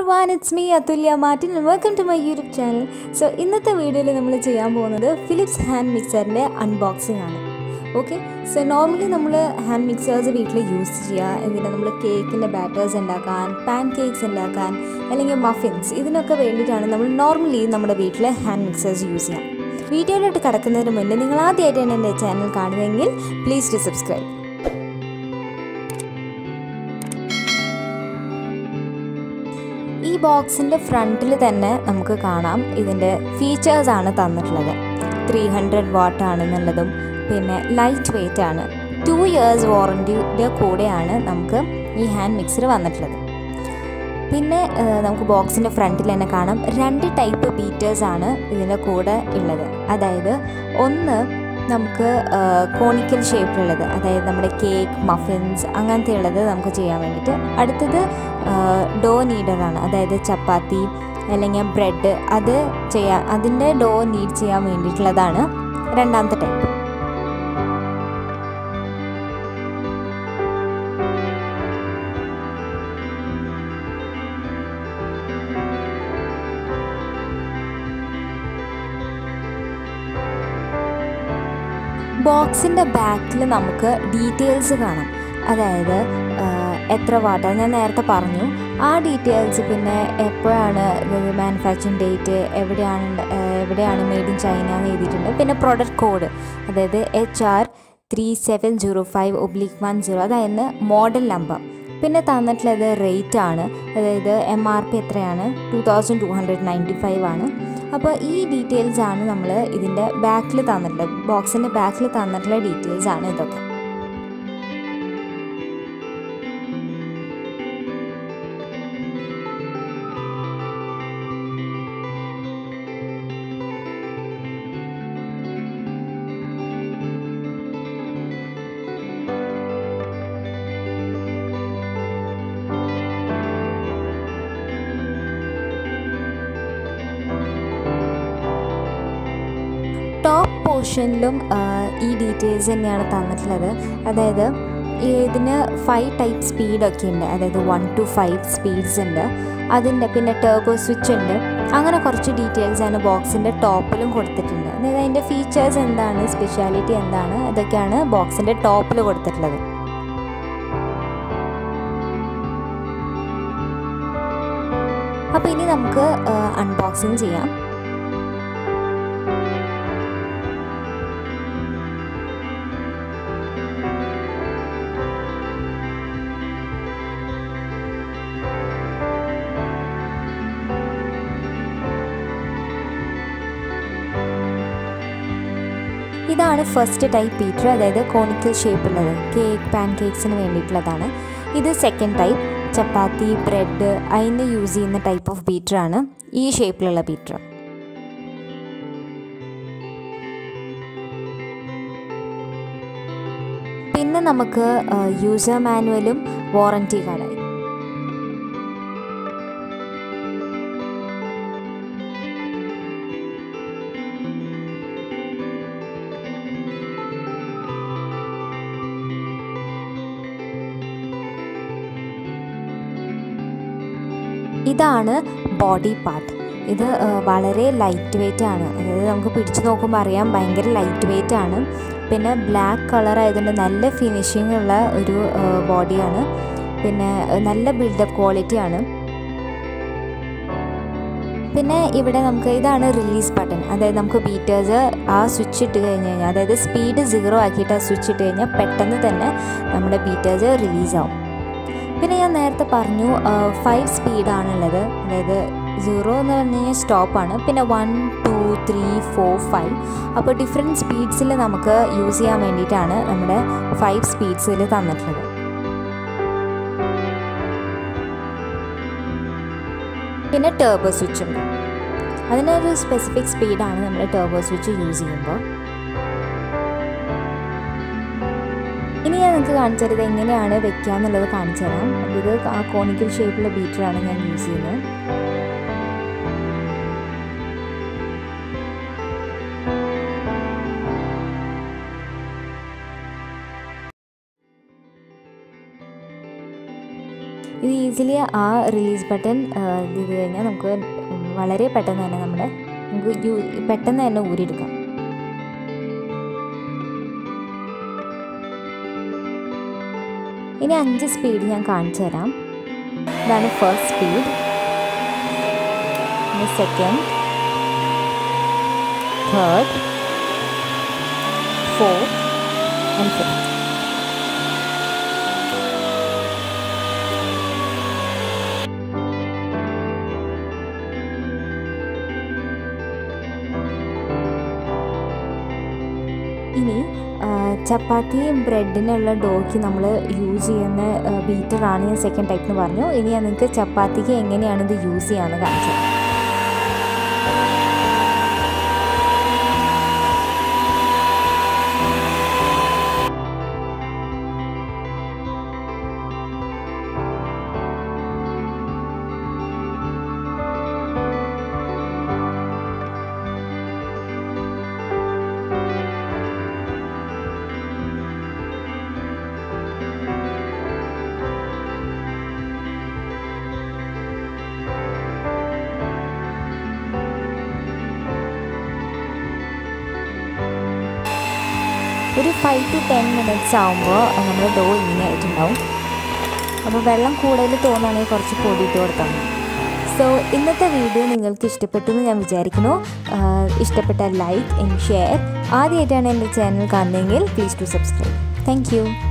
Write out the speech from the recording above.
one it's me Athulya Martin welcome to my YouTube channel so ഇന്നത്തെ വീഡിയോയിൽ നമ്മൾ ചെയ്യാൻ പോകുന്നത് ഫിലിപ്സ് ഹാൻഡ് മിക്സറിൻ്റെ അൺബോക്സിംഗ് ആണ് ഓക്കെ സോ നോർമലി നമ്മൾ ഹാൻഡ് മിക്സേഴ്സ് വീട്ടിൽ യൂസ് ചെയ്യുക എന്തിനാ നമ്മൾ കേക്കിൻ്റെ ബാറ്റേഴ്സ് ഉണ്ടാക്കാൻ പാൻ കേക്ക്സ് ഉണ്ടാക്കാൻ അല്ലെങ്കിൽ മഫിൻസ് ഇതിനൊക്കെ വേണ്ടിയിട്ടാണ് നമ്മൾ നോർമലി നമ്മുടെ വീട്ടിൽ ഹാൻഡ് മിക്സേഴ്സ് യൂസ് ചെയ്യാം വീഡിയോയിലോട്ട് കിടക്കുന്നതിന് മുന്നേ നിങ്ങൾ ആദ്യമായിട്ടാണ് എൻ്റെ ചാനൽ കാണുന്നതെങ്കിൽ പ്ലീസ് ടു സബ്സ്ക്രൈബ് ഈ ബോക്സിൻ്റെ ഫ്രണ്ടിൽ തന്നെ നമുക്ക് കാണാം ഇതിൻ്റെ ഫീച്ചേഴ്സാണ് തന്നിട്ടുള്ളത് ത്രീ ഹൺഡ്രഡ് വാട്ട് ആണെന്നുള്ളതും പിന്നെ ലൈറ്റ് വെയിറ്റ് ആണ് ടു ഇയേഴ്സ് വാറൻറ്റിയുടെ കൂടെയാണ് നമുക്ക് ഈ ഹാൻഡ് മിക്സർ വന്നിട്ടുള്ളത് പിന്നെ നമുക്ക് ബോക്സിൻ്റെ ഫ്രണ്ടിൽ തന്നെ കാണാം രണ്ട് ടൈപ്പ് ബീറ്റേഴ്സാണ് ഇതിൻ്റെ കൂടെ ഉള്ളത് അതായത് ഒന്ന് നമുക്ക് കോണിക്കൽ ഷേപ്പിലുള്ളത് അതായത് നമ്മുടെ കേക്ക് മഫിൻസ് അങ്ങനത്തെ ഉള്ളത് നമുക്ക് ചെയ്യാൻ വേണ്ടിയിട്ട് അടുത്തത് ഡോ നീഡറാണ് അതായത് ചപ്പാത്തി അല്ലെങ്കിൽ ബ്രെഡ് അത് ചെയ്യാൻ അതിൻ്റെ ഡോ നീഡ് ചെയ്യാൻ വേണ്ടിയിട്ടുള്ളതാണ് രണ്ടാമത്തെ ടൈപ്പ് ബോക്സിൻ്റെ ബാക്കിൽ നമുക്ക് ഡീറ്റെയിൽസ് കാണാം അതായത് എത്ര വാട്ട ഞാൻ നേരത്തെ പറഞ്ഞു ആ ഡീറ്റെയിൽസ് പിന്നെ എപ്പോഴാണ് മാനുഫാക്ചറിങ് ഡേറ്റ് എവിടെയാണ് എവിടെയാണ് മെയ്ഡ് ഇൻ ചൈന എന്ന് എഴുതിയിട്ടുണ്ട് പിന്നെ പ്രൊഡക്റ്റ് കോഡ് അതായത് H R three seven zero five oblique one zero അതായത് മോഡൽ നമ്പർ പിന്നെ തന്നിട്ടുള്ളത് റേറ്റ് ആണ് അതായത് എം ആർ പി എത്രയാണ് two thousand two hundred ninety five ആണ് അപ്പോൾ ഈ ഡീറ്റെയിൽസ് ആണ് നമ്മൾ ഇതിൻ്റെ ബാക്കിൽ തന്നിട്ടുള്ളത് ബോക്സിൻ്റെ ബാക്കിൽ തന്നിട്ടുള്ള ഡീറ്റെയിൽസ് ആണ് ഇതൊക്കെ ടോപ്പ് പോർഷനിലും ഈ ഡീറ്റെയിൽസ് തന്നെയാണ് തന്നിട്ടുള്ളത് അതായത് ഇതിന് ഫൈവ് ടൈപ്പ് സ്പീഡൊക്കെ ഉണ്ട് അതായത് വൺ ടു ഫൈവ് സ്പീഡ്സ് ഉണ്ട് അതിൻ്റെ പിന്നെ ടേബോ സ്വിച്ച് ഉണ്ട് അങ്ങനെ കുറച്ച് ഡീറ്റെയിൽസ് ആണ് ബോക്സിൻ്റെ ടോപ്പിലും കൊടുത്തിട്ടുണ്ട് അതായത് അതിൻ്റെ ഫീച്ചേഴ്സ് എന്താണ് സ്പെഷ്യാലിറ്റി എന്താണ് ഇതൊക്കെയാണ് ബോക്സിൻ്റെ ടോപ്പിൽ കൊടുത്തിട്ടുള്ളത് അപ്പോൾ ഇനി നമുക്ക് അൺബോക്സിങ് ചെയ്യാം ഇതാണ് ഫസ്റ്റ് ടൈപ്പ് ബീറ്റർ അതായത് കോണിക്കൽ ഷേപ്പുള്ളത് കേക്ക് പാൻ കേക്ക്സിന് വേണ്ടിയിട്ടുള്ളതാണ് ഇത് സെക്കൻഡ് ടൈപ്പ് ചപ്പാത്തി ബ്രെഡ് അതിന് യൂസ് ചെയ്യുന്ന ടൈപ്പ് ഓഫ് ബീറ്ററാണ് ഈ ഷേപ്പിലുള്ള ബീറ്റർ പിന്നെ നമുക്ക് യൂസർ മാനുവലും വാറൻറ്റി കാർഡ് ഇതാണ് ബോഡി പാർട്ട് ഇത് വളരെ ലൈറ്റ് വെയിറ്റ് ആണ് അതായത് നമുക്ക് പിടിച്ചു നോക്കുമ്പോൾ അറിയാം ഭയങ്കര ലൈറ്റ് വെയിറ്റ് ആണ് പിന്നെ ബ്ലാക്ക് കളർ ആയതുകൊണ്ട് നല്ല ഫിനിഷിംഗ് ഉള്ള ഒരു ബോഡിയാണ് പിന്നെ നല്ല ബിൽഡപ്പ് ക്വാളിറ്റി ആണ് പിന്നെ ഇവിടെ നമുക്ക് ഇതാണ് റിലീസ് ബട്ടൺ അതായത് നമുക്ക് ബീറ്റേഴ്സ് ആ സ്വിച്ച് ഇട്ട് കഴിഞ്ഞ് കഴിഞ്ഞാൽ അതായത് സ്പീഡ് സീറോ ആക്കിയിട്ട് ആ സ്വിച്ച് ഇട്ട് കഴിഞ്ഞാൽ പെട്ടെന്ന് തന്നെ നമ്മുടെ ബീറ്റേഴ്സ് റിലീസ് ആവും പിന്നെ ഞാൻ നേരത്തെ പറഞ്ഞു ഫൈവ് സ്പീഡാണുള്ളത് അതായത് സീറോ എന്ന് പറഞ്ഞു കഴിഞ്ഞാൽ സ്റ്റോപ്പാണ് പിന്നെ one two three four five അപ്പോൾ ഡിഫറെൻറ്റ് സ്പീഡ്സിൽ നമുക്ക് യൂസ് ചെയ്യാൻ വേണ്ടിയിട്ടാണ് നമ്മുടെ ഫൈവ് സ്പീഡ്സിൽ തന്നിട്ടുള്ളത് പിന്നെ ടേബോ സ്വിച്ച് ഉണ്ട് അതിനൊരു സ്പെസിഫിക് സ്പീഡാണ് നമ്മൾ ടേബോ സ്വിച്ച് യൂസ് ചെയ്യുമ്പോൾ ഇനി ഞാൻ നിങ്ങൾക്ക് കാണിച്ചു തരുന്നത് എങ്ങനെയാണ് വെക്കുക എന്നുള്ളത് കാണിച്ചു തരാം അപ്പോൾ ഇത് ആ കോണിക്കൽ ഷേപ്പിലുള്ള ബീറ്ററാണ് ഞാൻ യൂസ് ചെയ്യുന്നത് ഇത് ഈസിലി ആ റിലീസ് ബട്ടൺ ഇത് ചെയ്ത് കഴിഞ്ഞാൽ നമുക്ക് വളരെ പെട്ടെന്ന് തന്നെ നമ്മുടെ നമുക്ക് യു പെട്ടെന്ന് തന്നെ ഊരിയെടുക്കാം ഇനി അഞ്ച് സ്പീഡ് ഞാൻ കാണിച്ചു തരാം ഇതാണ് first speed second third fourth and fifth ഇനി ചപ്പാത്തിയും ബ്രെഡിനുള്ള ഡോയ്ക്ക് നമ്മൾ യൂസ് ചെയ്യുന്ന ബീറ്ററാണ് ഞാൻ സെക്കൻഡ് ടൈപ്പ് എന്ന് പറഞ്ഞു ഇനി ഞാൻ നിങ്ങൾക്ക് ചപ്പാത്തിക്ക് എങ്ങനെയാണ് ഇത് യൂസ് ചെയ്യാമെന്ന് കാണിച്ചത് ഒരു ഫൈവ് ടു ടെൻ മിനിറ്റ്സ് ആകുമ്പോൾ നമ്മുടെ ഡോ ഇങ്ങനെ ആയിട്ടുണ്ടാവും അപ്പോൾ വെള്ളം കൂടുതൽ തോന്നുകയാണെങ്കിൽ കുറച്ച് പൊടി ഇട്ട് കൊടുത്താൽ മതി സോ ഇന്നത്തെ വീഡിയോ നിങ്ങൾക്ക് ഇഷ്ടപ്പെട്ടു എന്ന് ഞാൻ വിചാരിക്കുന്നു ഇഷ്ടപ്പെട്ട ലൈക്ക് ആൻഡ് ഷെയർ ആദ്യമായിട്ടാണ് എൻ്റെ ചാനൽ കാണുന്നതെങ്കിൽ പ്ലീസ് ടു സബ്സ്ക്രൈബ് താങ്ക്